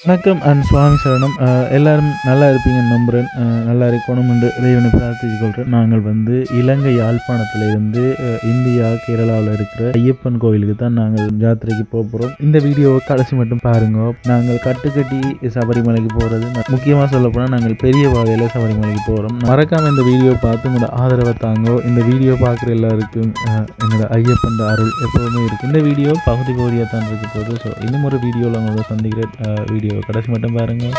வணக்கம் அண்ட் சுவாமி சரணம் அஹ், எல்லாரும் நல்லா இருப்பீங்கன்னு நம்புகிறேன் அஹ், நல்லா இருக்கணும் என்று இறைவனை பிரார்த்தித்துக் கொள்கிறேன் நாங்கள் வந்து இலங்கை யாழ்ப்பாணத்தில் இருந்து அஹ், இந்தியா கேரளாவில் இருக்கிற ஐயப்பன் கோவிலுக்கு தான் நாங்கள் ஜாத்திரைக்கு போக போகிறோம் இந்த வீடியோவை கடைசி மட்டும் பாருங்க நாங்கள் கட்டுக்கட்டி சபரிமலைக்கு போகிறது முக்கியமாக சொல்ல போனால் நாங்கள் பெரிய பாதையில் சபரிமலைக்கு போகிறோம் மறக்காமல் இந்த வீடியோ பார்த்து உங்களோட ஆதரவை தாங்கோ இந்த வீடியோ பார்க்குற எல்லாருக்கும் அஹ், என்னோட ஐயப்பன் அருள் எப்போதுமே இருக்குது இந்த வீடியோ பகுதி பகுதியாக தான் இருக்க போகுது ஸோ இன்னும் ஒரு வீடியோவில் உங்களை சந்திக்கிறேன் அஹ், வீடியோ கடைசி மட்டும் பாருங்கள்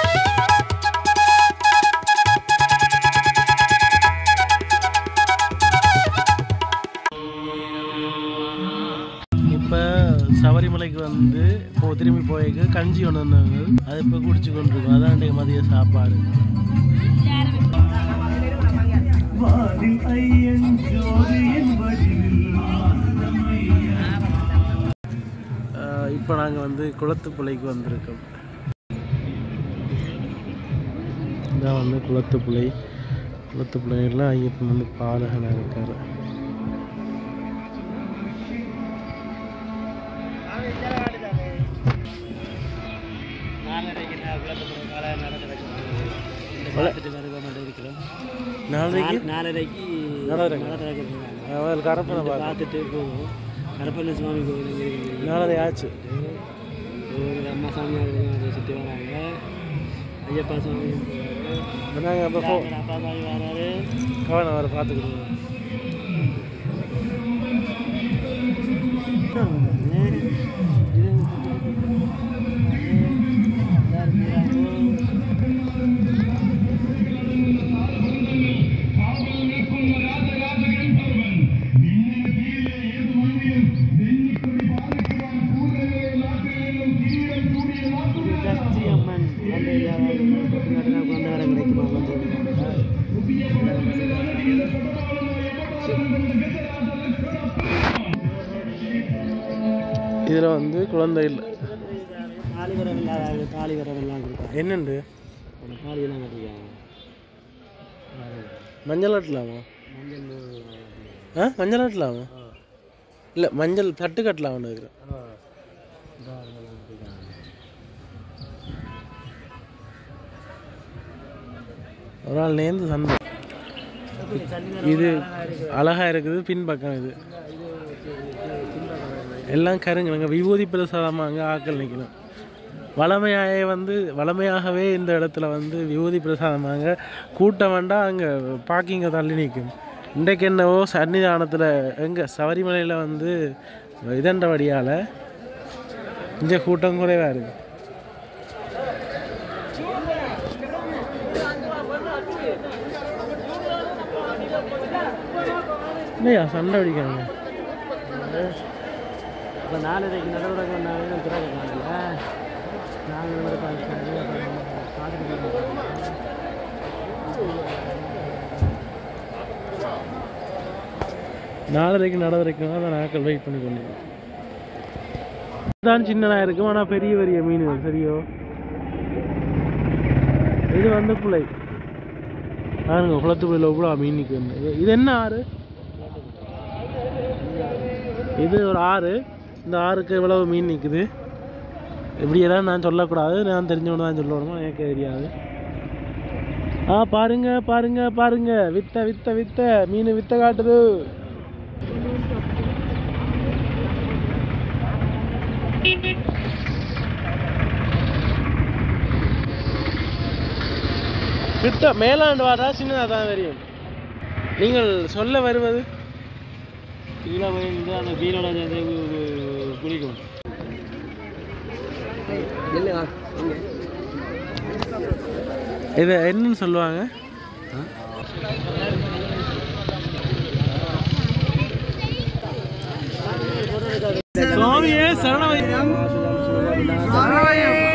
இப்போ சபரிமலைக்கு வந்து இப்போ திரும்பி போய்க்கு கஞ்சி ஒன்று வந்தாங்க அது இப்போ குடிச்சு கொண்டிருக்கோம் அதான் இன்றைக்கு மதிய சாப்பாடு இப்போ நாங்கள் வந்து குளத்துப்புழைக்கு வந்திருக்கோம் இதான் வந்து குளத்துப்புழை குளத்துப்புழையில் ஐயப்பன் வந்து பாலகனாக இருக்கார் நாளைக்கு நாலரைக்கு நாலரைக்கு அவள் கரப்பனை பார்க்க பார்த்துட்டு போவோம் கரப்பண்ண சுவாமி கோவில் இங்கே இருக்குது நாலரை ஆச்சு ஒரு அம்மா சாமியார் இருக்காங்க, அதை சுற்றி வராங்க ஐயப்பா சாமி இப்போ நாங்கள் அப்போ போ அப்பா சாமி வராரு கவனம் வர பார்த்துக்கிடுவோம் சக்தி அம்மன் அந்த ஏரியாவில் கொண்டு வர கிடைக்குமா வந்து இதில் வந்து குழந்தை இல்லை தாலி வரம் இல்லாத தாலி வரம் எல்லாம் கொடுப்பாங்க என்னண்டு அந்த தாலியெல்லாம் கட்டிருக்காங்க மஞ்சள் கட்டலாமா மஞ்சள் ஆ மஞ்சள் கட்டலாமா இல்லை மஞ்சள் தட்டு கட்டலாம்னு இருக்கிறேன் ஒரு நாள் நேர்ந்து சந்தை இது அழகா இருக்குது பின்பக்கம் இது எல்லாம் கருங்க விபூதி பிரசாதமாக அங்கே ஆக்கள் நிற்கணும் வளமையாகவே வந்து வளமையாகவே இந்த இடத்துல வந்து விபூதி பிரசாதமாக கூட்டம் வேண்டாம் அங்கே பார்க்கிங்கை தள்ளி நிற்கும் இன்றைக்கு என்னவோ சன்னிதானத்தில் எங்கே சபரிமலையில் வந்து இதண்டபடியால் இங்கே கூட்டம் குறைவாக இருக்கு இல்லையா சண்டை அடிக்காங்க இப்போ நாலரைக்கு நடவடிக்கை கொண்டாங்க திறக்கிறாங்கல்ல நாங்கள் ஒரு பார்த்துட்டு நாலரைக்கு நடவடிக்கை தான் நாட்கள் வெயிட் பண்ணி கொண்டு தான் சின்னதாக இருக்கும் ஆனால் பெரிய பெரிய மீன் சரியோ இது வந்து புளை பாருங்க குளத்து புள்ளையில் இவ்வளோ மீன் நிற்குது இது- இது என்ன ஆறு இது ஒரு ஆறு இந்த ஆறுக்கு இவ்வளவு மீன் நிற்குது இப்படியெல்லாம் நான் சொல்லக்கூடாது நான் தெரிஞ்சவனு தான் சொல்லணுமா எனக்கு தெரியாது ஆ பாருங்க பாருங்க பாருங்க வித்த வித்த வித்த மீன் வித்த காட்டுது கிட்ட மேலாண்டு வாடா சின்னதாக தான் தெரியும் நீங்கள் சொல்ல வருவது கீழே போயிருந்து அந்த கீழோட சேர்ந்து குளிக்கும் இதை என்னன்னு சொல்லுவாங்க சுவாமியே சரணமையம்